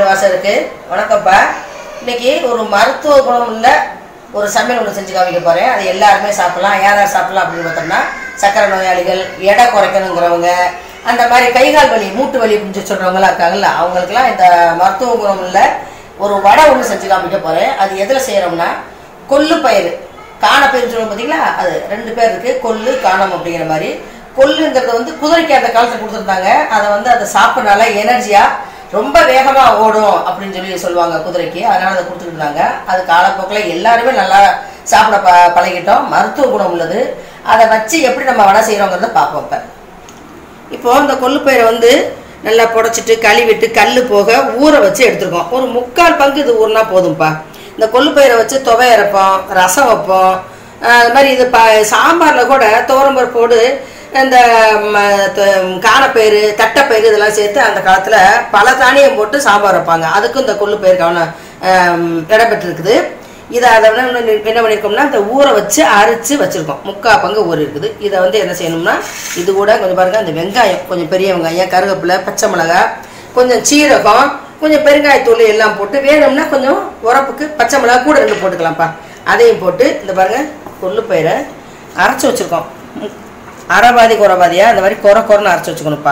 வாசருக்கு வணக்கம்ப்பா இன்னைக்கு ஒரு மருத்துவ குணம் உள்ள ஒரு சமையல் ஒன்று செஞ்சு காமிக்க போகிறேன் அது எல்லாருமே சாப்பிடலாம் யார் யார் சாப்பிடலாம் அப்படின்னு பார்த்தோம்னா சக்கரை நோயாளிகள் எடை குறைக்கணுங்கிறவங்க அந்த மாதிரி கைகால் வலி மூட்டு வலி அப்படின்னு சொல்லி சொல்கிறவங்களாம் இருக்காங்கல்ல அவங்களுக்குலாம் இந்த மருத்துவ குணம் உள்ள ஒரு வடை ஒன்று செஞ்சு காமிக்க போகிறேன் அது எதில் செய்கிறோம்னா கொள்ளு பயிறு காணப்பயிறு சொல்லுவோம் பார்த்தீங்களா அது ரெண்டு பேர் இருக்குது கொள்ளு காணம் அப்படிங்கிற மாதிரி கொல்லுங்கிறது வந்து குதிரைக்கு அந்த காலத்தில் கொடுத்துருந்தாங்க அதை வந்து அதை சாப்பிட்றனால எனர்ஜியாக ரொம்ப வேகமாக ஓடும் அப்படின்னு சொல்லி சொல்லுவாங்க குதிரைக்கு அதனால் அதை கொடுத்துட்டு இருந்தாங்க அது காலப்போக்கில் எல்லாருமே நல்லா சாப்பிட ப பழகிட்டோம் மருத்துவ குணம் உள்ளது அதை வச்சு எப்படி நம்ம வடை செய்கிறோங்கிறத பார்ப்போம் இப்போ இப்போ இந்த கொள்ளுப்பயிரை வந்து நல்லா புடைச்சிட்டு கழுவிட்டு கல் போக ஊற வச்சு எடுத்துருக்கோம் ஒரு முக்கால் பங்கு இது ஊறினா போதும்ப்பா இந்த கொள்ளுப்பயிரை வச்சு துவை அரைப்போம் ரசம் வைப்போம் அஹ் அது மாதிரி இது ப சாம்பாரில் கூட துவரம்பருப்போடு இந்த ம, த- காணப்பயிறு தட்டைப்பயிறு இதெல்லாம் சேர்த்து அந்த காலத்தில் பல தானியம் போட்டு சாம்பார் வைப்பாங்க அதுக்கும் இந்த கொள்ளுப்பயிர் கவனம் இடம் பெற்றிருக்குது இதை அதை வந்து என்ன பண்ணி- என்ன பண்ணியிருக்கோம்னா இந்த ஊற வச்சு அரைச்சு வச்சுருக்கோம் முக்கால் பங்கு ஊறி இருக்குது இதை வந்து என்ன செய்யணும்னா இது கூட கொஞ்சம் பாருங்கள் அந்த வெங்காயம் கொஞ்சம் பெரிய வெங்காயம் கருவேப்பிலை பச்சை மிளகாய் கொஞ்சம் சீரகம் கொஞ்சம் பெருங்காயத்தூள் எல்லாம் போட்டு வேணும்னா கொஞ்சம் உரப்புக்கு பச்சை மிளகாய் கூட ரெண்டு போட்டுக்கலாம்ப்பா அதையும் போட்டு இந்த பாருங்கள் கொள்ளுப்பயிரை அரைச்சி வச்சுருக்கோம் அரைபாதி குறைபாதியாக இந்த மாதிரி குறை குறைன்னு அரைச்சி வச்சுக்கணும்ப்பா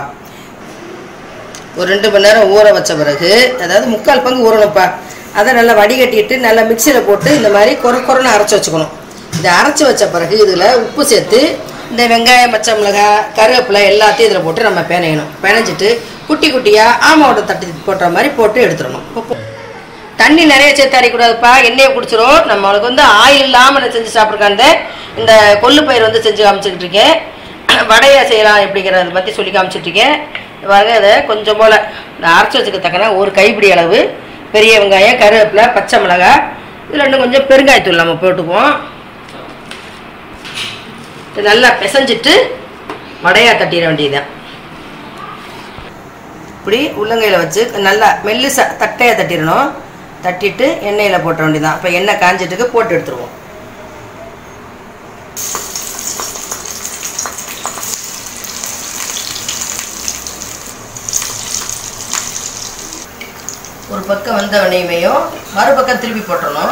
ஒரு ரெண்டு மணி நேரம் ஊற வச்ச பிறகு அதாவது முக்கால் பங்கு ஊறணும்ப்பா அதை நல்லா வடிகட்டிட்டு நல்லா மிக்சியில் போட்டு இந்த மாதிரி குறை குறைன்னு அரைச்சி வச்சுக்கணும் இதை அரைச்சி வச்ச பிறகு இதில் உப்பு சேர்த்து இந்த வெங்காயம் பச்சை மிளகாய் கருவேப்பிலை எல்லாத்தையும் இதில் போட்டு நம்ம பிணையணும் பிணைஞ்சிட்டு குட்டி குட்டியாக ஆமாவோட தட்டி போட்டுற மாதிரி போட்டு எடுத்துடணும் உப்பு தண்ணி நிறைய சேர்த்து அரைக்கூடாதுப்பா எண்ணெயை குடிச்சிரும் நம்மளுக்கு வந்து ஆயில் இல்லாமல் நான் செஞ்சு சாப்பிட்ருக்காண்ட இந்த கொள்ளு பயிர் வந்து செஞ்சு காமிச்சிக்கிட்டு இருக்கேன் வடையை செய்யலாம் எப்படிங்கிறத பற்றி சொல்லி காமிச்சிட்டு இருக்கேன் பாருங்க இதை கொஞ்சம் போல் இந்த அரைச்சி வச்சுக்க தக்கன ஒரு கைப்பிடி அளவு பெரிய வெங்காயம் கருவேப்பிலை பச்சை மிளகாய் இதில் இன்னும் கொஞ்சம் பெருங்காயத்தூள் நம்ம போட்டுக்குவோம் இது நல்லா பிசைஞ்சிட்டு வடையாக தட்டிட வேண்டியதுதான் இப்படி உள்ளங்கையில் வச்சு நல்லா மெல்லிசா தட்டையாக தட்டிடணும் தட்டிட்டு எண்ணெயில் போட்ட வேண்டியதான் இப்போ எண்ணெய் காஞ்சிட்டுக்கு போட்டு எடுத்துருவோம் ஒரு பக்கம் வந்த வெண்ணையுமையும் மறுபக்கம் திருப்பி போட்டுறணும்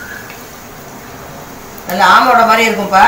நல்லா ஆமோட மாதிரி இருக்கும்ப்பா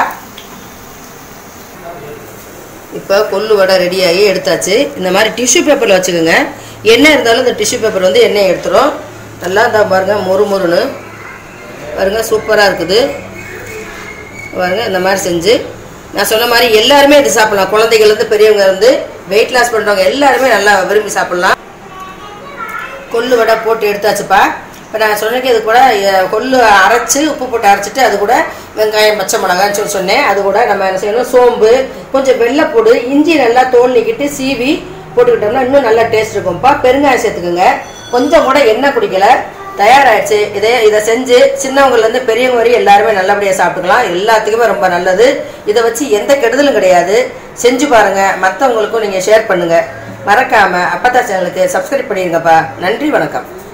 இப்போ கொள்ளு வடை ரெடியாகி எடுத்தாச்சு இந்த மாதிரி டிஷ்யூ பேப்பரில் வச்சுக்கோங்க எண்ணெய் இருந்தாலும் இந்த டிஷ்யூ பேப்பர் வந்து எண்ணெய் எடுத்துரும் நல்லா இந்த பாருங்க மொறு மொறுன்னு பாருங்க சூப்பராக இருக்குது பாருங்க இந்த மாதிரி செஞ்சு நான் சொன்ன மாதிரி எல்லாருமே இது சாப்பிடலாம் குழந்தைகள்லேருந்து பெரியவங்க இருந்து வெயிட் லாஸ் பண்ணுறவங்க எல்லாருமே நல்லா விரும்பி சாப்பிடலாம் கொள்ளு வடை போட்டு எடுத்தாச்சுப்பா இப்போ நான் சொன்னதுக்கு இது கூட அஹ், கொள்ளு அரைச்சி உப்பு போட்டு அரைச்சிட்டு அது கூட வெங்காயம் பச்சை மிளகான்னு சொல்லி சொன்னேன் அது கூட நம்ம என்ன செய்யணும் சோம்பு கொஞ்சம் வெள்ளைப்பூடு இஞ்சி நல்லா தோல் நீக்கிட்டு சீவி போட்டுக்கிட்டோம்னா இன்னும் நல்லா டேஸ்ட் இருக்கும்ப்பா பெருங்காயம் சேர்த்துக்குங்க கொஞ்சம் கூட எண்ணெய் குடிக்கல தயாராகிடுச்சு இதே இதை செஞ்சு சின்னவங்கலேருந்து பெரியவங்க வரையும் எல்லாருமே நல்லபடியாக சாப்பிட்டுக்கலாம் எல்லாத்துக்குமே ரொம்ப நல்லது இதை வச்சு எந்த கெடுதலும் கிடையாது செஞ்சு பாருங்கள் மற்றவங்களுக்கும் நீங்கள் ஷேர் பண்ணுங்கள் மறக்காமல் அப்பத்தா சேனலுக்கு சப்ஸ்கிரைப் பண்ணிடுங்கப்பா நன்றி வணக்கம்